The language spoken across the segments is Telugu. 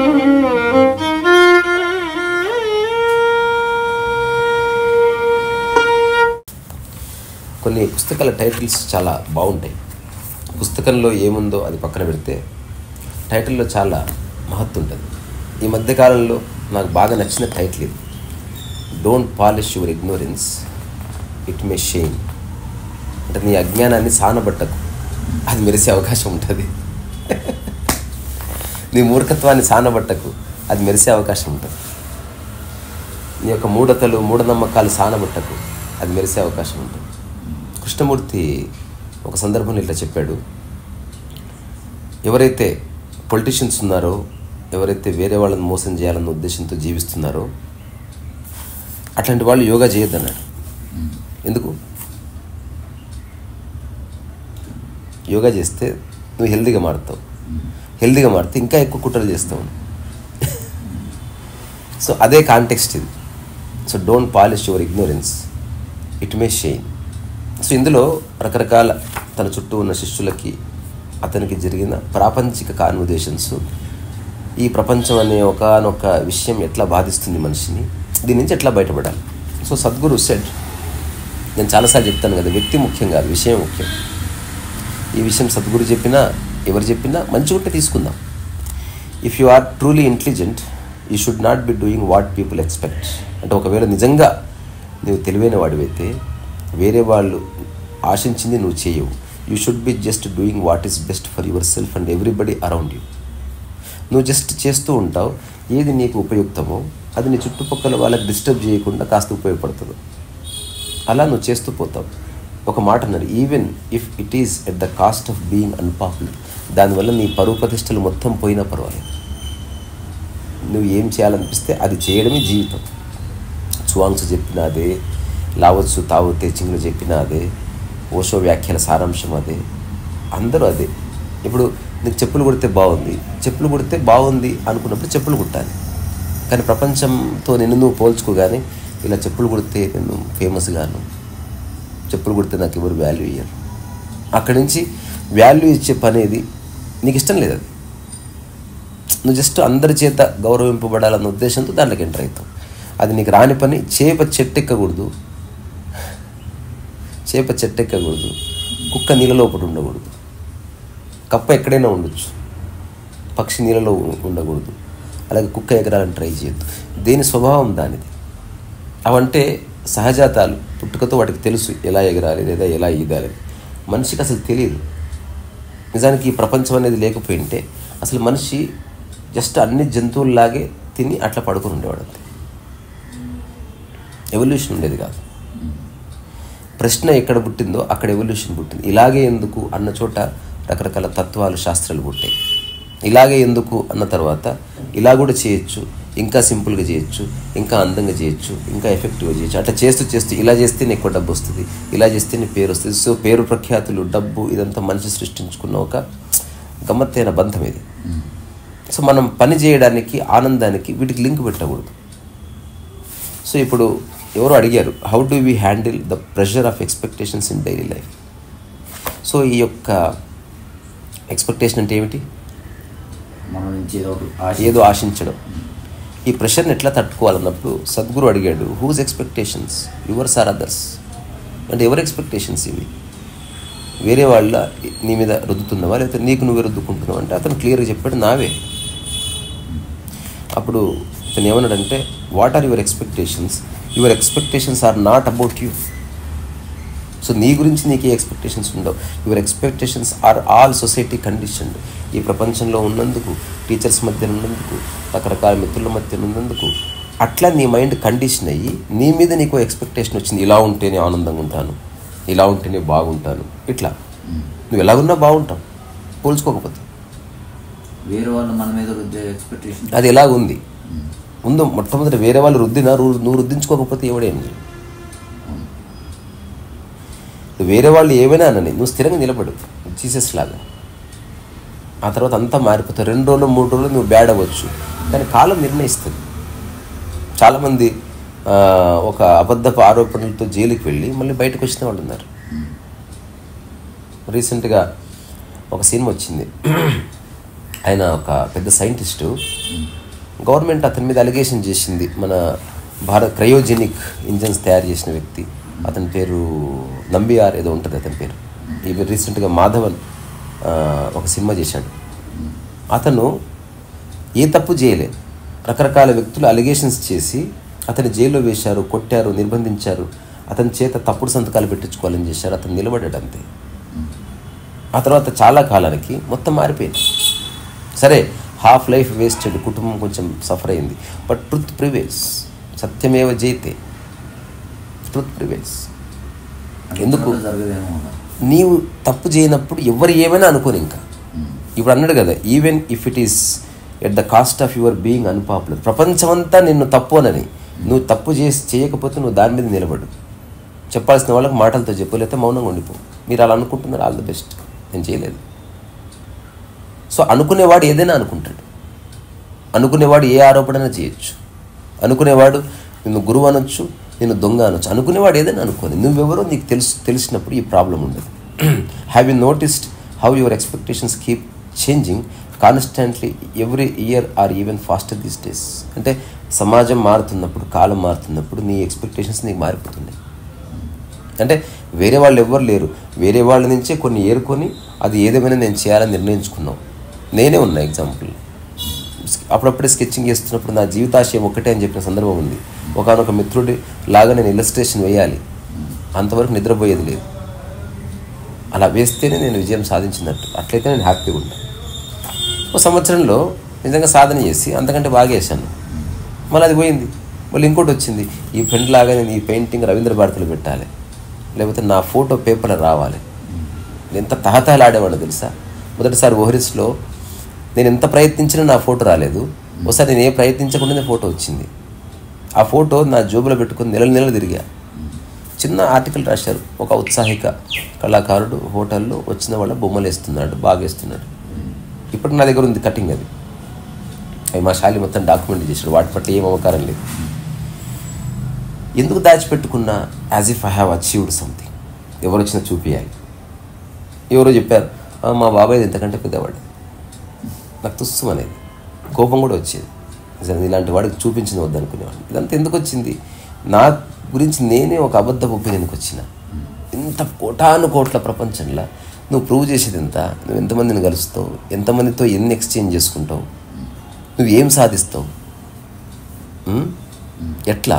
కొన్ని పుస్తకాల టైటిల్స్ చాలా బాగుంటాయి పుస్తకంలో ఏముందో అది పక్కన పెడితే టైటిల్లో చాలా మహత్తు ఉంటుంది ఈ మధ్యకాలంలో నాకు బాగా నచ్చిన టైటిల్ ఇది don't polish your ignorance it may shame అంటే నీ అజ్ఞానాన్ని సానబట్టకు అది మెరిసే అవకాశం ఉంటుంది నీ మూర్ఖత్వాన్ని సానబట్టకు అది మెరిసే అవకాశం ఉంటుంది నీ యొక్క మూఢతలు మూఢనమ్మకాలు సానబట్టకు అది మెరిసే అవకాశం ఉంటుంది కృష్ణమూర్తి ఒక సందర్భంలో ఇట్లా చెప్పాడు ఎవరైతే పొలిటీషియన్స్ ఉన్నారో ఎవరైతే వేరే వాళ్ళని మోసం చేయాలన్న ఉద్దేశంతో జీవిస్తున్నారో అట్లాంటి వాళ్ళు యోగా చేయొద్దన్నాడు ఎందుకు యోగా చేస్తే నువ్వు హెల్దీగా మారుతావు హెల్దీగా మారితే ఇంకా ఎక్కువ కుట్రలు చేస్తావు సో అదే కాంటెక్స్ట్ ఇది so don't polish your ignorance it may shame so ఇందులో రకరకాల తన చుట్టూ ఉన్న శిష్యులకి అతనికి జరిగిన ప్రాపంచిక కాన్వర్జేషన్స్ ఈ ప్రపంచం అనే ఒకనొక విషయం ఎట్లా బాధిస్తుంది మనిషిని దీని నుంచి ఎట్లా బయటపడాలి సో సద్గురు సెడ్ నేను చాలాసార్లు చెప్తాను కదా వ్యక్తి ముఖ్యం కాదు విషయం ముఖ్యం ఈ విషయం సద్గురు చెప్పినా ఎవరు చెప్పినా మంచి ఉంటే తీసుకుందాం if you are truly intelligent you should not be doing what people expect అంటే ఒకవేళ నిజంగా నువ్వు తెలివైన వాడివైతే వేరే వాళ్ళు ఆశించింది నువ్వు చేయవు you should be just doing what is best for yourself and everybody around you నువ్వు జస్ట్ చేస్తూ ఉంటావు ఏది నీకు ఉపయుక్తమో అది నీ చుట్టుపక్కల వాళ్ళకి డిస్టర్బ్ చేయకుండా కాస్త ఉపయోగపడుతుంది అలా నువ్వు చేస్తూ పోతావు ఒక మాట అన్నారు even if it is at the cost of being unpopular దానివల్ల నీ పరువు ప్రతిష్టలు మొత్తం పోయినా పర్వాలేదు నువ్వు ఏం చేయాలనిపిస్తే అది చేయడమే జీవితం చువాంగ్స్ చెప్పిన అదే లావచ్చు తావు తేచింగ్లు చెప్పిన అదే ఓషో వ్యాఖ్యల సారాంశం అదే అందరూ అదే ఇప్పుడు నీకు చెప్పులు కుడితే బాగుంది చెప్పులు కుడితే బాగుంది అనుకున్నప్పుడు చెప్పులు కుట్టాలి కానీ ప్రపంచంతో నిన్ను నువ్వు పోల్చుకోగానే ఇలా చెప్పులు కుడితే నేను ఫేమస్ గాను చెప్పులు కుడితే నాకు ఎవరు వాల్యూ ఇయ్యరు అక్కడి నుంచి వాల్యూ ఇచ్చే పని ఏది నీకు ఇష్టం లేదు అది నువ్వు జస్ట్ అందరి చేత గౌరవింపబడాలన్న ఉద్దేశంతో దాంట్లోకి ఎంటర్ అవుతావు అది నీకు రాని పని చేప చెట్టెక్కకూడదు చేప చెట్టెక్కకూడదు కుక్క నీళ్ళలో ఒకటి ఉండకూడదు కప్ప ఎక్కడైనా ఉండొచ్చు పక్షి నీళ్ళలో ఉ- ఉండకూడదు అలాగే కుక్క ఎగరాలని ట్రై చేయొద్దు దేని స్వభావం దానిది అవంటే సహజాతాలు పుట్టుకతో వాటికి తెలుసు ఎలా ఎగరాలి లేదా ఎలా ఈదాలి మనిషికి అసలు తెలియదు నిజానికి ఈ ప్రపంచం అనేది లేకపోయింటే అసలు మనిషి జస్ట్ అన్ని జంతువుల్లాగే తిని అట్లా పడుకొని ఉండేవాడు అంతే ఎవల్యూషన్ ఉండేది కాదు ప్రశ్న ఎక్కడ పుట్టిందో అక్కడ ఎవల్యూషన్ పుట్టింది ఇలాగే ఎందుకు అన్న చోట రకరకాల తత్వాలు శాస్త్రాలు పుట్టాయి ఇలాగే ఎందుకు అన్న తర్వాత ఇలా కూడా చేయొచ్చు ఇంకా సింపుల్గా చేయొచ్చు ఇంకా అందంగా చేయొచ్చు ఇంకా ఎఫెక్టివ్గా చేయొచ్చు అట్లా చేస్తూ చేస్తూ ఇలా చేస్తేనే ఎక్కువ డబ్బు వస్తుంది ఇలా చేస్తేనే పేరు వస్తుంది సో పేరు ప్రఖ్యాతులు డబ్బు ఇదంతా మనిషి సృష్టించుకున్న ఒక గమ్మత్తైన బంధం ఇది సో మనం పని చేయడానికి ఆనందానికి వీటికి లింక్ పెట్టకూడదు సో ఇప్పుడు ఎవరో అడిగారు how do we handle the pressure of expectations in daily life so ఈ యొక్క ఎక్స్పెక్టేషన్ అంటే ఏమిటి మన నుంచి ఏదో ఒకటి ఆశ ఏదో ఆశించడం ఈ ప్రెషర్ని ఎట్లా తట్టుకోవాలన్నప్పుడు సద్గురు అడిగాడు whose expectations yours or others అంటే ఎవరి ఎక్స్పెక్టేషన్స్ ఇవి వేరే వాళ్ళ నీ మీద రుద్దుతున్నావా లేకపోతే నీకు నువ్వే రుద్దుకుంటున్నావు అంటే అతను క్లియర్గా చెప్పాడు నావే అప్పుడు ఇతను ఏమన్నాడంటే what are your expectations your expectations are not about you so నీ గురించి నీకు ఏ ఎక్స్పెక్టేషన్స్ ఉండవు your expectations are all society conditioned ఈ ప్రపంచంలో ఉన్నందుకు టీచర్స్ మధ్య ఉన్నందుకు రకరకాల మిత్రుల మధ్య ఉన్నందుకు అట్లా నీ మైండ్ కండిషన్ అయ్యి నీ మీద నీకు ఎక్స్పెక్టేషన్ వచ్చింది ఇలా ఉంటేనే ఆనందంగా ఉంటాను ఇలా ఉంటేనే బాగుంటాను ఇట్లా నువ్వు ఎలాగున్నా బాగుంటావు పోల్చుకోకపోతే వేరే వాళ్ళు మన మీద రుద్దే ఎక్స్పెక్టేషన్ అది ఎలాగుంది ముందు మొట్టమొదటి వేరే వాళ్ళు రుద్దినా రు- నువ్వు రుద్దించుకోకపోతే ఎవడేం చేయడు. వేరే వాళ్ళు ఏమైనా అనని నువ్వు స్థిరంగా నిలబడు జీసస్ లాగా ఆ తర్వాత అంతా మారిపోతావు రెండు రోజులు మూడు రోజులు నువ్వు బ్యాడ్ అవ్వచ్చు కానీ కాలం నిర్ణయిస్తుంది చాలామంది ఆ, ఒక అబద్ధపు ఆరోపణలతో జైలుకి వెళ్ళి మళ్ళీ బయటకు వచ్చిన వాళ్ళు ఉన్నారు రీసెంట్గా ఒక సినిమా వచ్చింది ఆయన ఒక పెద్ద సైంటిస్టు గవర్నమెంట్ అతని మీద అలిగేషన్ చేసింది మన భారత్ క్రయోజెనిక్ ఇంజన్స్ తయారు చేసిన వ్యక్తి అతని పేరు నంబియార్ ఏదో ఉంటుంది అతని పేరు ఇవి రీసెంట్గా మాధవన్ ఆ, ఒక సినిమా చేశాడు అతను ఏ తప్పు చేయలేదు రకరకాల వ్యక్తులు అలిగేషన్స్ చేసి అతని జైల్లో వేశారు కొట్టారు నిర్బంధించారు అతని చేత తప్పుడు సంతకాలు పెట్టించుకోవాలని చేశారు అతను నిలబడ్డాడు అంతే ఆ తర్వాత చాలా కాలానికి మొత్తం మారిపోయింది సరే హాఫ్ లైఫ్ వేస్టెడ్ కుటుంబం కొంచెం సఫర్ అయింది బట్ ట్రుత్ ప్రివేల్స్ సత్యమేవ జయితే ట్రుత్ ప్రివేల్స్ ఎందుకు? జరగదేమో నీవు తప్పు చేయనప్పుడు ఎవరు ఏమైనా అనుకోని ఇంకా ఇప్పుడు అన్నాడు కదా even if it is at the cost of your being unpopular ప్రపంచమంతా నిన్ను తప్పు అనని నువ్వు తప్పు చేసి చేయకపోతే నువ్వు దాని మీద నిలబడు చెప్పాల్సిన వాళ్ళకి మాటలతో చెప్పు లేకపోతే మౌనంగా ఉండిపో మీరు అలా అనుకుంటున్నారు ఆల్ ద బెస్ట్ నేను చేయలేదు సో అనుకునేవాడు ఏదైనా అనుకుంటాడు అనుకునేవాడు ఏ ఆరోపణ చేయొచ్చు అనుకునేవాడు నిన్ను గురువు అనొచ్చు నేను దొంగ అనొచ్చు అనుకునేవాడు ఏదైనా అనుకోని నువ్వెవరో నీకు తెలుసు తెలిసినప్పుడు ఈ ప్రాబ్లం ఉండదు have you noticed how your expectations keep changing constantly every year or even faster these days అంటే సమాజం మారుతున్నప్పుడు కాలం మారుతున్నప్పుడు నీ ఎక్స్పెక్టేషన్స్ నీకు మారిపోతున్నాయి అంటే వేరే వాళ్ళు ఎవ్వరు లేరు వేరే వాళ్ళ నుంచే కొన్ని ఏరుకొని అది ఏదేమైనా నేను చేయాలని నిర్ణయించుకున్నాం నేనే ఉన్నా ఎగ్జాంపుల్ అప్పుడప్పుడే స్కెచ్చింగ్ చేస్తున్నప్పుడు నా జీవితాశయం ఒక్కటే అని చెప్పిన సందర్భం ఉంది ఒకనొక మిత్రుడి లాగా నేను ఇల్లస్ట్రేషన్ వేయాలి అంతవరకు నిద్రపోయేది లేదు అలా వేస్తేనే నేను విజయం సాధించినట్టు అట్లయితే నేను హ్యాపీగా ఉంటాను ఒక సంవత్సరంలో నిజంగా సాధన చేసి అంతకంటే బాగా వేశాను మళ్ళీ అది పోయింది మళ్ళీ ఇంకోటి వచ్చింది ఈ ఫ్రెండ్ లాగా నేను ఈ పెయింటింగ్ రవీంద్ర భారతిలో పెట్టాలి లేకపోతే నా ఫోటో పేపర్లో రావాలి నేను ఎంత తహతహలాడేవాడిని తెలుసా మొదటిసారి ఓహరిస్లో నేను ఎంత ప్రయత్నించినా నా ఫోటో రాలేదు ఒకసారి నేను ఏ ప్రయత్నించకుండానే ఫోటో వచ్చింది ఆ ఫోటో నా జోబులో పెట్టుకుని నెలలు నెలలు తిరిగా చిన్న ఆర్టికల్ రాశారు ఒక ఉత్సాహిక కళాకారుడు హోటల్లో వచ్చిన వాళ్ళ బొమ్మలు వేస్తున్నాడు బాగా వేస్తున్నాడు ఇప్పుడు నా దగ్గర ఉంది కటింగ్ అది అవి మా శాలి మొత్తం డాక్యుమెంట్ చేశాడు వాటి పట్ల ఏం అవకారం లేదు ఎందుకు దాచిపెట్టుకున్నా as if I have achieved something ఎవరు వచ్చినా చూపించాలి ఎవరో చెప్పారు "ఆ, మా బాబాయ్ ఎంతకంటే పెద్దవాడు నాకు తుస్సు అనేది కోపం కూడా వచ్చేది నిజంగా ఇలాంటి వాడికి చూపించిన వద్దనుకునేవాడిని ఇదంతా ఎందుకు వచ్చింది నా గురించి నేనే ఒక అబద్ధ ఒపీనియన్కి వచ్చిన ఇంత కోటాను కోట్ల ప్రపంచంలో నువ్వు ప్రూవ్ చేసేది ఎంత నువ్వు ఎంతమందిని కలుస్తావు ఎంతమందితో ఎన్ని ఎక్స్చేంజ్ చేసుకుంటావు నువ్వు ఏం సాధిస్తావు ఉమ్? ఎట్లా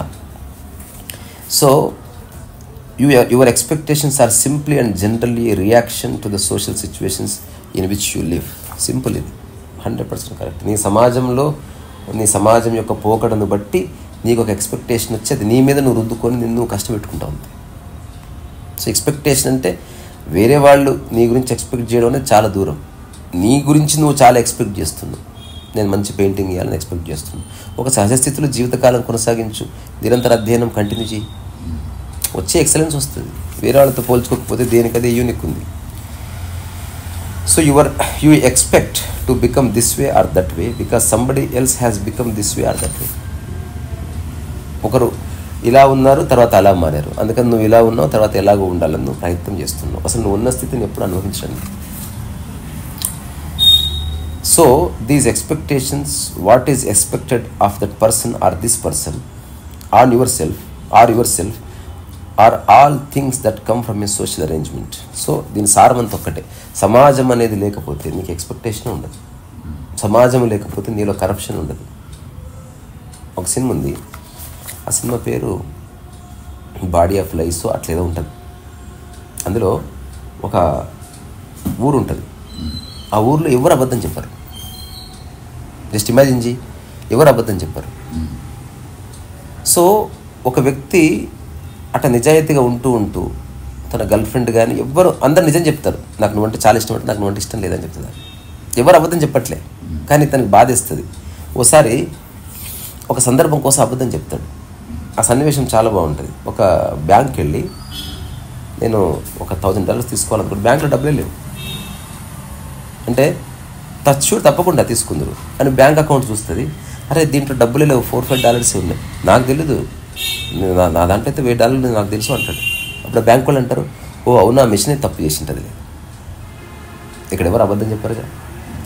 so you, your expectations are simply and generally a reaction to the social situations in which you live simple ఇది హండ్రెడ్ పర్సెంట్ కరెక్ట్ నీ సమాజంలో నీ సమాజం యొక్క పోకడను బట్టి నీకు ఒక ఎక్స్పెక్టేషన్ వచ్చి అది నీ మీద నువ్వు రుద్దుకొని నిన్ను కష్టపెట్టుకుంటావు అంతే సో ఎక్స్పెక్టేషన్ అంటే వేరే వాళ్ళు నీ గురించి ఎక్స్పెక్ట్ చేయడం అనేది చాలా దూరం నీ గురించి నువ్వు చాలా ఎక్స్పెక్ట్ చేస్తున్నావు నేను మంచి పెయింటింగ్ చేయాలని ఎక్స్పెక్ట్ చేస్తున్నాను ఒక సహజ స్థితిలో జీవితకాలం కొనసాగించు నిరంతర అధ్యయనం కంటిన్యూ చేయి వచ్చే ఎక్సలెన్స్ వస్తుంది వేరే వాళ్ళతో పోల్చుకోకపోతే దేనికదే యూనిక్ ఉంది so your you expect to become this way or that way because somebody else has become this way or that way ఒకరు ఇలా ఉన్నారు తర్వాత అలా మారారు అందుకని నువ్వు ఇలా ఉన్నావు తర్వాత ఎలాగో ఉండాలని నువ్వు ప్రయత్నం చేస్తున్నావు అసలు నువ్వు ఉన్న స్థితిని ఎప్పుడు అనుభవించండి so these expectations what is expected of that person or this person on yourself or yourself or all things that come from a social arrangement so దీని సారమంతా ఒక్కటే సమాజం అనేది లేకపోతే నీకు ఎక్స్పెక్టేషన్ ఉండదు సమాజం లేకపోతే నీలో కరప్షన్ ఉండదు ఒక సినిమా ఉంది ఆ సినిమా పేరు బాడీ ఆఫ్ లైఫ్ అట్లేదో ఉంటుంది అందులో ఒక ఊరు ఉంటుంది ఆ ఊర్లో ఎవరు అబద్ధం చెప్పారు జస్ట్ ఇమాజిన్ జీ ఎవరు అబద్ధం చెప్పారు సో ఒక వ్యక్తి అట నిజాయితీగా ఉంటూ ఉంటూ తన గర్ల్ ఫ్రెండ్ కానీ ఎవ్వరు అందరు నిజం చెప్తారు నాకు నువ్వంటే చాలా ఇష్టం అంటే నాకు నువ్వంటే ఇష్టం లేదని చెప్తున్నారు ఎవరు అబద్ధం చెప్పట్లే కానీ తనకి బాధేస్తుంది ఓసారి ఒక సందర్భం కోసం అబద్ధం చెప్తాడు ఆ సన్నివేశం చాలా బాగుంటుంది ఒక బ్యాంక్కి వెళ్ళి నేను ఒక థౌజండ్ డాలర్స్ తీసుకోవాలనుకుంటే బ్యాంక్లో డబ్బులే లేవు అంటే షూర్ తప్పకుండా తీసుకుందరు అని బ్యాంక్ అకౌంట్ చూస్తుంది అరే దీంట్లో డబ్బులే లేవు ఫోర్ ఫైవ్ డాలర్స్ ఉన్నాయి నాకు తెలీదు నేను నా- నా దాంట్లో అయితే వెయ్యి డాలర్లు నాకు తెలుసు అంటాడు అప్పుడు బ్యాంక్ వాళ్ళు అంటారు ఓ అవునా మిషనే తప్పు చేసింటది ఇక్కడ ఎవరు అబద్ధం చెప్పారుగా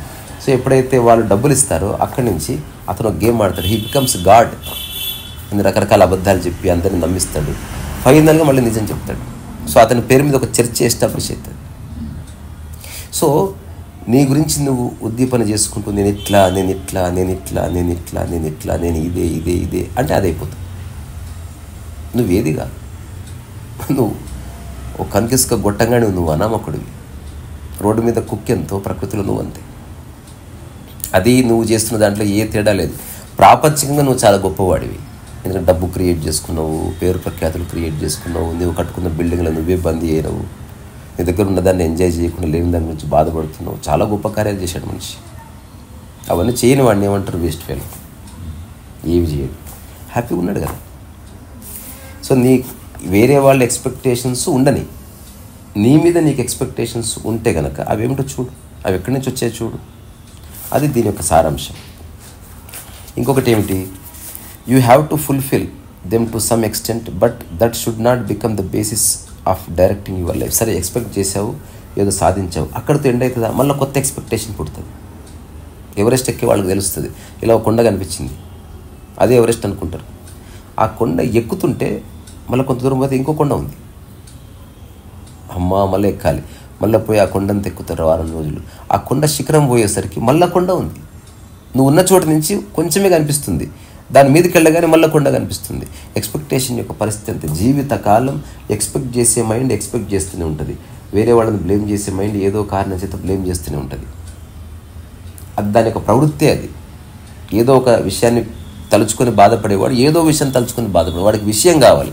సో ఎప్పుడైతే వాళ్ళు డబ్బులు ఇస్తారో అక్కడి నుంచి అతను ఒక గేమ్ ఆడతాడు హీ బికమ్స్ గాడ్ అన్ని రకరకాల అబద్ధాలు చెప్పి అందరిని నమ్మిస్తాడు ఫైనల్గా మళ్ళీ నిజం చెప్తాడు సో అతని పేరు మీద ఒక చర్చ ఎస్టాబ్లిష్ అవుతుంది సో నీ గురించి నువ్వు ఉద్దీపన చేసుకుంటూ నేను ఇట్లా నేను ఇట్లా నేను ఇట్లా నేను ఇట్లా నేను ఇట్లా నేను ఇదే ఇదే ఇదే అంటే అది అయిపోతుంది నువ్వేదిగా నువ్వు ఒక కనికిసుక గొట్టంగానే నువ్వు అనామకుడివి రోడ్డు మీద కుక్కెంతో ప్రకృతిలో నువ్వు అంతే అది నువ్వు చేస్తున్న దాంట్లో ఏ తేడా లేదు ప్రాపంచికంగా నువ్వు చాలా గొప్పవాడివి ఎందుకంటే డబ్బు క్రియేట్ చేసుకున్నావు పేరు ప్రఖ్యాతులు క్రియేట్ చేసుకున్నావు నువ్వు కట్టుకున్న బిల్డింగ్లో నువ్వే బందీ అయినావు నీ దగ్గర ఉన్న దాన్ని ఎంజాయ్ చేయకుండా లేని దాని గురించి బాధపడుతున్నావు చాలా గొప్ప కార్యాలు చేశాడు మనిషి అవన్నీ చేయని వాడిని ఏమంటారు వేస్ట్ ఫెయిల్ ఏమి చేయడు హ్యాపీగా ఉన్నాడు కదా సో నీ వేరే వాళ్ళ ఎక్స్పెక్టేషన్స్ ఉండని నీ మీద నీకు ఎక్స్పెక్టేషన్స్ ఉంటే కనుక అవి ఏమిటో చూడు అవి ఎక్కడి నుంచి వచ్చాయో చూడు అది దీని యొక్క సారాంశం ఇంకొకటి ఏమిటి you have to fulfil them to some extent but that should not become the basis of directing your life సరే ఎక్స్పెక్ట్ చేసావు ఏదో సాధించావు అక్కడితో ఎండ్ అవుతుందా మళ్ళీ కొత్త ఎక్స్పెక్టేషన్ పుడుతుంది ఎవరెస్ట్ ఎక్కే వాళ్ళకి తెలుస్తుంది ఇలా ఒక కొండ కనిపించింది అదే ఎవరెస్ట్ అనుకుంటారు ఆ కొండ ఎక్కుతుంటే మళ్ళీ కొంత దూరం పోతే ఇంకో కొండ ఉంది అమ్మా మళ్ళీ ఎక్కాలి మళ్ళీ పోయి ఆ కొండంత ఎక్కుతారు వారం రోజులు ఆ కొండ శిఖరం పోయేసరికి మళ్ళీ కొండ ఉంది నువ్వు ఉన్న చోట నుంచి కొంచెమే కనిపిస్తుంది దాని మీదకి వెళ్ళగానే మళ్ళీ కొండ కనిపిస్తుంది ఎక్స్పెక్టేషన్ యొక్క పరిస్థితి అంతే జీవితకాలం ఎక్స్పెక్ట్ చేసే మైండ్ ఎక్స్పెక్ట్ చేస్తూనే ఉంటుంది వేరే వాళ్ళని బ్లేమ్ చేసే మైండ్ ఏదో కారణం చేత బ్లేమ్ చేస్తూనే ఉంటుంది అది దాని యొక్క ప్రవృత్తి అది ఏదో ఒక విషయాన్ని తలుచుకొని బాధపడేవాడు ఏదో విషయం తలుచుకొని బాధపడే వాడికి విషయం కావాలి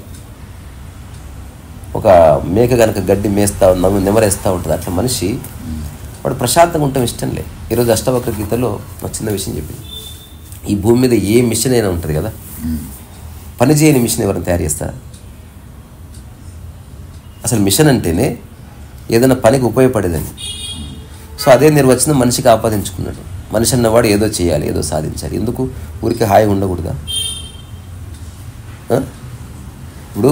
ఒక మేక కనుక గడ్డి మేస్తా నవ్వు నెమరేస్తూ ఉంటుంది అట్లా మనిషి వాడు ప్రశాంతంగా ఉండటం ఇష్టం లే ఈరోజు అష్టవక్ర గీతలో ఒక చిన్న విషయం చెప్పింది ఈ భూమి మీద ఏ మిషన్ అయినా ఉంటుంది కదా పని చేయని మిషన్ ఎవరైనా తయారు చేస్తారా అసలు మిషన్ అంటేనే ఏదైనా పనికి ఉపయోగపడేదని సో అదే నిర్వచనం మనిషికి ఆపాదించుకున్నాడు మనిషి అన్నవాడు ఏదో చేయాలి ఏదో సాధించాలి ఎందుకు ఊరికి హాయిగా ఉండకూడదా ఆ? ఇప్పుడు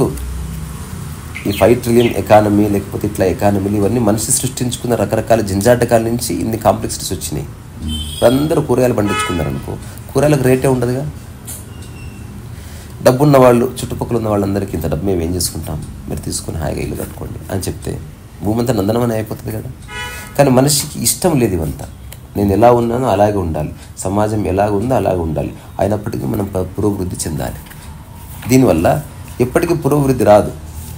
ఈ ఫైవ్ ట్రిలియన్ ఎకానమీ లేకపోతే ఇట్లా ఎకానమీలు ఇవన్నీ మనిషి సృష్టించుకున్న రకరకాల జంజాటకాల నుంచి ఇన్ని కాంప్లెక్సిటీస్ వచ్చినాయి అందరూ కూరగాయలు పండించుకున్నారు అనుకో కూరగాయలకు రేటే ఉండదుగా డబ్బున్న వాళ్ళు చుట్టుపక్కల ఉన్న వాళ్ళందరికీ ఇంత డబ్బు మేము ఏం చేసుకుంటాం మీరు తీసుకుని హాయిగా ఇల్లు కట్టుకోండి అని చెప్తే భూమి అంతా నందనమని అయిపోతుంది కదా కానీ మనిషికి ఇష్టం లేదు ఇవంతా నేను ఎలా ఉన్నానో అలాగే ఉండాలి సమాజం ఎలాగ ఉందో అలాగే ఉండాలి అయినప్పటికీ మనం ప- పురోభివృద్ధి చెందాలి దీనివల్ల ఎప్పటికీ పురోభివృద్ధి రాదు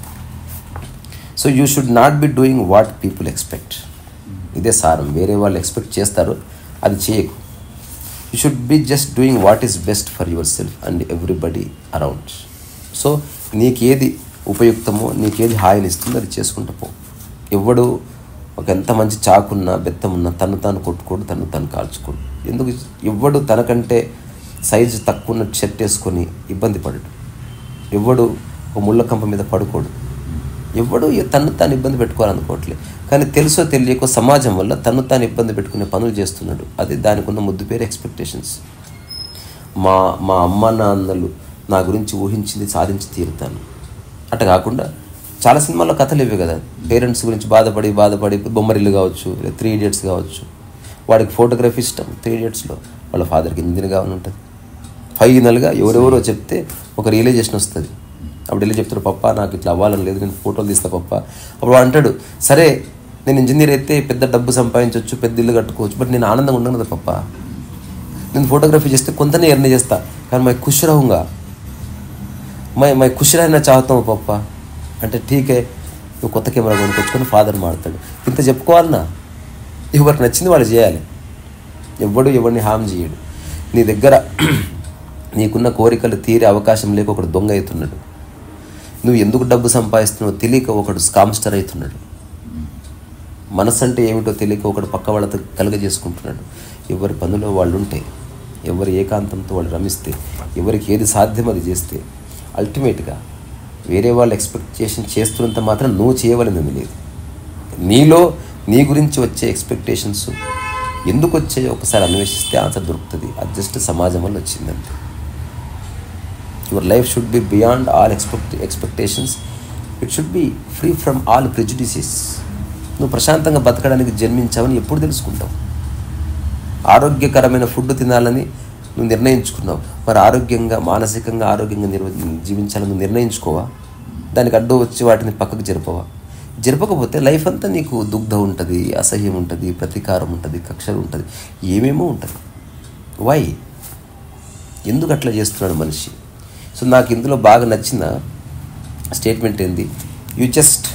so you should not be doing what people expect ఇదే సారం వేరే వాళ్ళు ఎక్స్పెక్ట్ చేస్తారు అది చేయకు you should be just doing what is best for yourself and everybody around so నీకేది ఉపయుక్తమో నీకేది హాయిని ఇస్తుందో అది చేసుకుంటూ పో ఎవడు ఒక ఎంత మంచి చాకున్నా బెత్తమున్నా తను తాను కొట్టుకోడు తను తాను కాల్చుకోడు ఎందుకు ఎవడు తనకంటే సైజు తక్కువ ఉన్న షర్ట్ వేసుకొని ఇబ్బంది పడడు ఎవడు ఒక ముళ్ళ కంప మీద పడుకోడు ఎవడు ఏ- తను తాను ఇబ్బంది పెట్టుకోవాలనుకోవట్లే కానీ తెలుసో తెలియకో సమాజం వల్ల తను తాను ఇబ్బంది పెట్టుకునే పనులు చేస్తున్నాడు అది దానికి ఉన్న ముద్దు పేరు ఎక్స్పెక్టేషన్స్ మా మా అమ్మ నాన్నలు నా గురించి ఊహించింది సాధించి తీరుతాను అట్లా కాకుండా చాలా సినిమాల్లో కథలు ఇవే కదా పేరెంట్స్ గురించి బాధపడి బాధపడి బొమ్మరిల్లు కావచ్చు లేదా త్రీ ఇడియట్స్ కావచ్చు వాడికి ఫోటోగ్రఫీ ఇష్టం త్రీ ఇడియట్స్లో వాళ్ళ ఫాదర్కి ఇంజిన్ కావాలని ఉంటుంది ఫైనల్గా ఎవరెవరో చెప్తే ఒక రియలైజేషన్ వస్తుంది అప్పుడు వెళ్ళి చెప్తాడు పప్ప నాకు ఇట్లా అవ్వాలని లేదు నేను ఫోటోలు తీస్తా పప్ప అప్పుడు వాడు అంటాడు సరే నేను ఇంజనీర్ అయితే పెద్ద డబ్బు సంపాదించవచ్చు పెద్ద ఇల్లు కట్టుకోవచ్చు బట్ నేను ఆనందంగా ఉండను కదా పప్ప నేను ఫోటోగ్రఫీ చేస్తే కొంతనే ఎర్న చేస్తా కానీ మై ఖుష్ రహుంగా మై మై ఖుష్ रहना चाहता हूँ పప్ప అంటే ఠీకే నువ్వు కొత్త కెమెరా కొనుక్కొచ్చుకొని ఫాదర్ మాడతాడు ఇంత చెప్పుకోవాలన్నా ఎవరికి నచ్చింది వాళ్ళు చేయాలి ఎవ్వడు ఎవరిని హామ్ చేయడు నీ దగ్గర నీకున్న కోరికలు తీరే అవకాశం లేక ఒకడు దొంగ అవుతున్నాడు నువ్వు ఎందుకు డబ్బు సంపాదిస్తున్నావు తెలియక ఒకడు స్కామ్స్టర్ అవుతున్నాడు మనసు అంటే ఏమిటో తెలియక ఒకడు పక్క వాళ్ళతో కలుగజేసుకుంటున్నాడు ఎవరి పనిలో వాళ్ళు ఉంటే ఎవరి ఏకాంతంతో వాళ్ళు రమిస్తే ఎవరికి ఏది సాధ్యం అది చేస్తే అల్టిమేట్గా వేరే వాళ్ళు ఎక్స్పెక్టేషన్ చేస్తున్నంత మాత్రం నువ్వు చేయవలసింది లేదు నీలో నీ గురించి వచ్చే ఎక్స్పెక్టేషన్స్ ఎందుకు వచ్చాయో ఒకసారి అన్వేషిస్తే ఆన్సర్ దొరుకుతుంది అది జస్ట్ సమాజం వల్ల వచ్చిందంతే your life should be beyond all expect expectations it should be free from all prejudices నువ్వు ప్రశాంతంగా బతకడానికి జన్మించావని ఎప్పుడు తెలుసుకుంటావు ఆరోగ్యకరమైన ఫుడ్ తినాలని నువ్వు నిర్ణయించుకున్నావు మరి ఆరోగ్యంగా మానసికంగా ఆరోగ్యంగా నిర్వ జీవించాలని నువ్వు నిర్ణయించుకోవా దానికి అడ్డు వచ్చి వాటిని పక్కకు జరపవా జరపకపోతే లైఫ్ అంతా నీకు దుగ్ధ ఉంటుంది అసహ్యం ఉంటుంది ప్రతీకారం ఉంటుంది కక్షలు ఉంటుంది ఏమేమో ఉంటుంది వై ఎందుకు అట్లా చేస్తున్నాడు మనిషి సో నాకు ఇందులో బాగా నచ్చిన స్టేట్మెంట్ ఏంది you just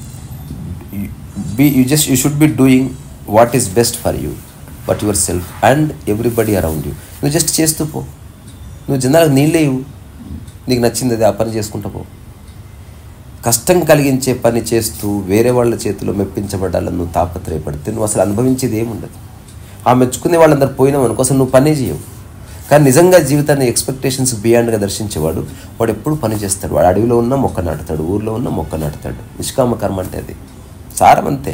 be you just you should be doing what is best for you but yourself and everybody around you నువ్వు జస్ట్ చేస్తూ పో నువ్వు జనాలకు నీళ్ళే ఇవ్వు నీకు నచ్చింది అది ఆ పని చేసుకుంటూ పో కష్టం కలిగించే పని చేస్తూ వేరే వాళ్ళ చేతిలో మెప్పించబడాలని నువ్వు తాపత్రయపడితే నువ్వు అసలు అనుభవించేది ఏముండదు ఆ మెచ్చుకునే వాళ్ళందరూ పోయినావు అనుకో అసలు నువ్వు పనే చేయవు కానీ నిజంగా జీవితాన్ని ఎక్స్పెక్టేషన్స్ బియాండ్గా దర్శించేవాడు వాడు ఎప్పుడు పని చేస్తాడు వాడు అడవిలో ఉన్న మొక్క నాటుతాడు ఊర్లో ఉన్న మొక్క నాటుతాడు నిష్కామ కర్మ అంటే అది సారం అంతే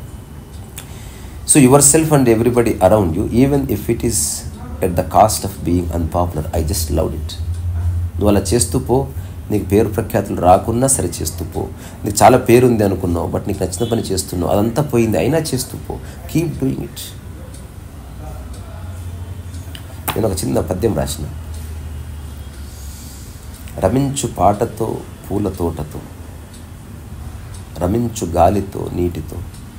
so yourself and everybody around you even if it is at the cost of being unpopular I just love it నువ్వు అలా చేస్తూ పో నీకు పేరు ప్రఖ్యాతులు రాకున్నా సరే చేస్తూ పో నీకు చాలా పేరు ఉంది అనుకున్నావు బట్ నీకు నచ్చిన పని చేస్తున్నావు అదంతా పోయింది అయినా చేస్తూ పో కీప్ డూయింగ్ ఇట్ నేను ఒక చిన్న పద్యం రాసిన రమించు పాటతో పూల తోటతో రమించు గాలితో నీటితో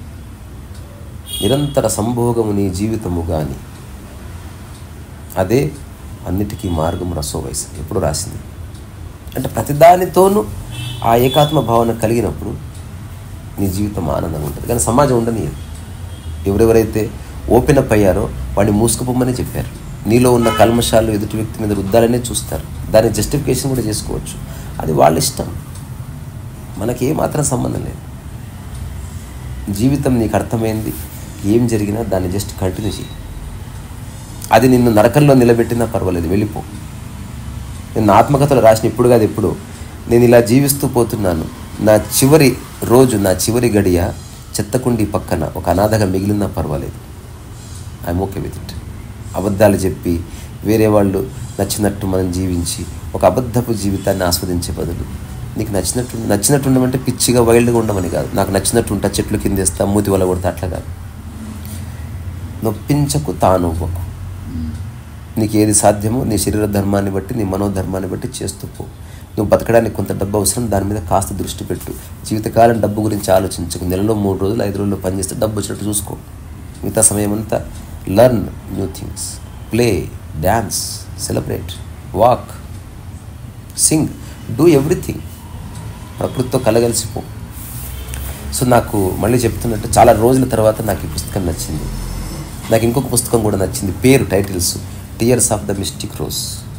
నిరంతర సంభోగము నీ జీవితము గాని అదే అన్నిటికీ మార్గం రసో వయసు ఎప్పుడు రాసింది అంటే ప్రతిదానితోనూ ఆ ఏకాత్మ భావన కలిగినప్పుడు నీ జీవితం ఆనందంగా ఉంటుంది కానీ సమాజం ఉండనియదు ఎవరెవరైతే ఓపెన్ అప్ అయ్యారో వాడిని మూసుకుపోమని చెప్పారు నీలో ఉన్న కల్మషాలు ఎదుటి వ్యక్తి మీద రుద్దాలనే చూస్తారు దాని జస్టిఫికేషన్ కూడా చేసుకోవచ్చు అది వాళ్ళ ఇష్టం మనకి ఏమాత్రం సంబంధం లేదు జీవితం నీకు అర్థమైంది ఏం జరిగినా దాన్ని జస్ట్ కంటిన్యూ చేయి అది నిన్ను నరకంలో నిలబెట్టినా పర్వాలేదు వెళ్ళిపో నేను నా ఆత్మకథలో రాసిన ఇప్పుడు కాదు ఎప్పుడు నేను ఇలా జీవిస్తూ పోతున్నాను నా చివరి రోజు నా చివరి గడియ చెత్తకుండి పక్కన ఒక అనాథగా మిగిలినా పర్వాలేదు ఐఎమ్ ఓకే విత్ ఇట్ అబద్ధాలు చెప్పి వేరే వాళ్ళు నచ్చినట్టు మనం జీవించి ఒక అబద్ధపు జీవితాన్ని ఆస్వాదించే బదులు నీకు నచ్చినట్టు నచ్చినట్టు ఉండమంటే పిచ్చిగా వైల్డ్గా ఉండమని కాదు నాకు నచ్చినట్టు ఉంటా చెట్లు కిందేస్తా మూతి వల్ల కొడతా అట్లా కాదు నొప్పించకు తానువ్వకు నీకు ఏది సాధ్యమో నీ శరీర ధర్మాన్ని బట్టి నీ మనోధర్మాన్ని బట్టి చేస్తూ పో నువ్వు బతకడానికి కొంత డబ్బు అవసరం దాని మీద కాస్త దృష్టి పెట్టు జీవితకాలం డబ్బు గురించి ఆలోచించకు నెలలో మూడు రోజులు ఐదు రోజులు పనిచేస్తే డబ్బు వచ్చినట్టు చూసుకో మిగతా సమయం అంతా learn new things play dance celebrate walk sing do everything ప్రకృతితో కలగలిసిపో సో నాకు మళ్ళీ చెప్తున్నట్టు చాలా రోజుల తర్వాత నాకు ఈ పుస్తకం నచ్చింది నాకు ఇంకొక పుస్తకం కూడా నచ్చింది పేరు titles tears of the mystic rose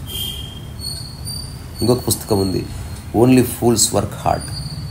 ఇంకొక పుస్తకం ఉంది ఓన్లీ ఫూల్స్ వర్క్ హార్డ్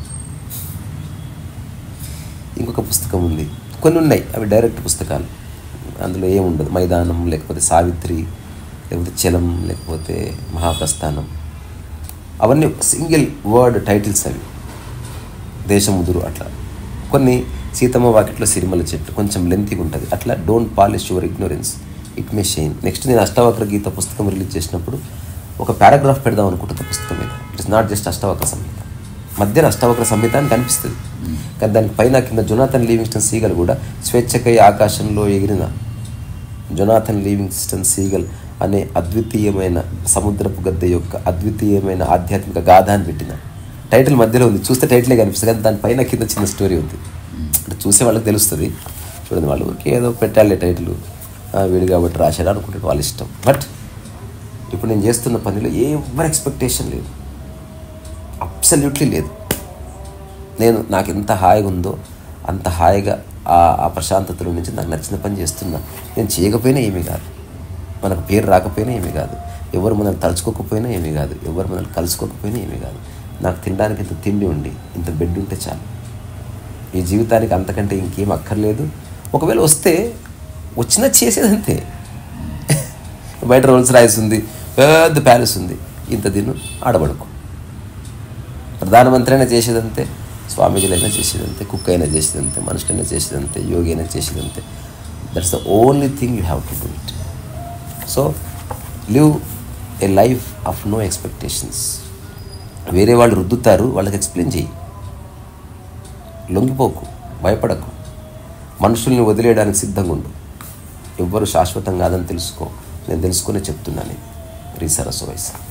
ఇంకొక పుస్తకం ఉంది కొన్ని ఉన్నాయి అవి డైరెక్ట్ పుస్తకాలు అందులో ఏముండదు మైదానం లేకపోతే సావిత్రి లేకపోతే చలం లేకపోతే మహాప్రస్థానం అవన్నీ సింగిల్ వర్డ్ టైటిల్స్ అవి దేశముదురు అట్లా కొన్ని సీతమ్మ వాకిట్లో సిరిమల చెట్టు కొంచెం లెంతీగా ఉంటుంది అట్లా don't polish your ignorance it may shine next నేను అష్టావక్ర గీత పుస్తకం రిలీజ్ చేసినప్పుడు ఒక పారాగ్రాఫ్ పెడదాం అనుకుంటున్నా పుస్తకం మీద it's not just Ashtavakra Samhita మధ్యన అష్టావక్ర సంహిత అని కనిపిస్తుంది కానీ దానికి పైన కింద జొనాథన్ లీవింగ్స్టన్ సీగల్ కూడా స్వేచ్ఛకై ఆకాశంలో ఎగిరిన జొనాథన్ లీవింగ్స్టన్ సీగల్ అనే అద్వితీయమైన సముద్రపు గద్దె యొక్క అద్వితీయమైన ఆధ్యాత్మిక గాథ అని పెట్టిన టైటిల్ మధ్యలో ఉంది చూస్తే టైటిలే కనిపిస్తుంది కానీ దానిపైన కింద చిన్న స్టోరీ ఉంది అంటే చూసే వాళ్ళకి తెలుస్తుంది చూడండి వాళ్ళు ఊరికే ఏదో పెట్టాలి టైటిల్ వీడు కాబట్టి రాశాడు అనుకుంటారు వాళ్ళ ఇష్టం బట్ ఇప్పుడు నేను చేస్తున్న పనిలో ఏ ఎవరి ఎక్స్పెక్టేషన్ లేదు అబ్సల్యూట్లీ లేదు నేను నాకు ఎంత హాయిగా ఉందో అంత హాయిగా ఆ ఆ ప్రశాంతతలో నుంచి నాకు నచ్చిన పని చేస్తున్నా నేను చేయకపోయినా ఏమీ కాదు మనకు పేరు రాకపోయినా ఏమీ కాదు ఎవరు మనల్ని తలుచుకోకపోయినా ఏమీ కాదు ఎవరు మనల్ని కలుసుకోకపోయినా ఏమీ కాదు నాకు తినడానికి ఇంత తిండి ఉండి ఇంత బెడ్ ఉంటే చాలు ఈ జీవితానికి అంతకంటే ఇంకేం అక్కర్లేదు ఒకవేళ వస్తే వచ్చినా చేసేదంతే బయట రోల్స్ రాయిస్ ఉంది పెద్ద ప్యాలెస్ ఉంది ఇంత తిను ఆడబడుకో ప్రధానమంత్రి అయినా చేసేదంతే స్వామీజీలైనా చేసేదంతే కుక్ అయినా చేసేదంతే మనుషులైనా చేసేదంతే యోగి అయినా చేసేదంతే that's the only thing you have to do it so live a life of no expectations వేరే వాళ్ళు రుద్దుతారు వాళ్ళకి ఎక్స్ప్లెయిన్ చేయి లొంగిపోకు భయపడకు మనుషుల్ని వదిలేయడానికి సిద్ధంగా ఉండు ఎవ్వరు శాశ్వతం కాదని తెలుసుకో నేను తెలుసుకునే చెప్తున్నాను రీసరస్సు వయసు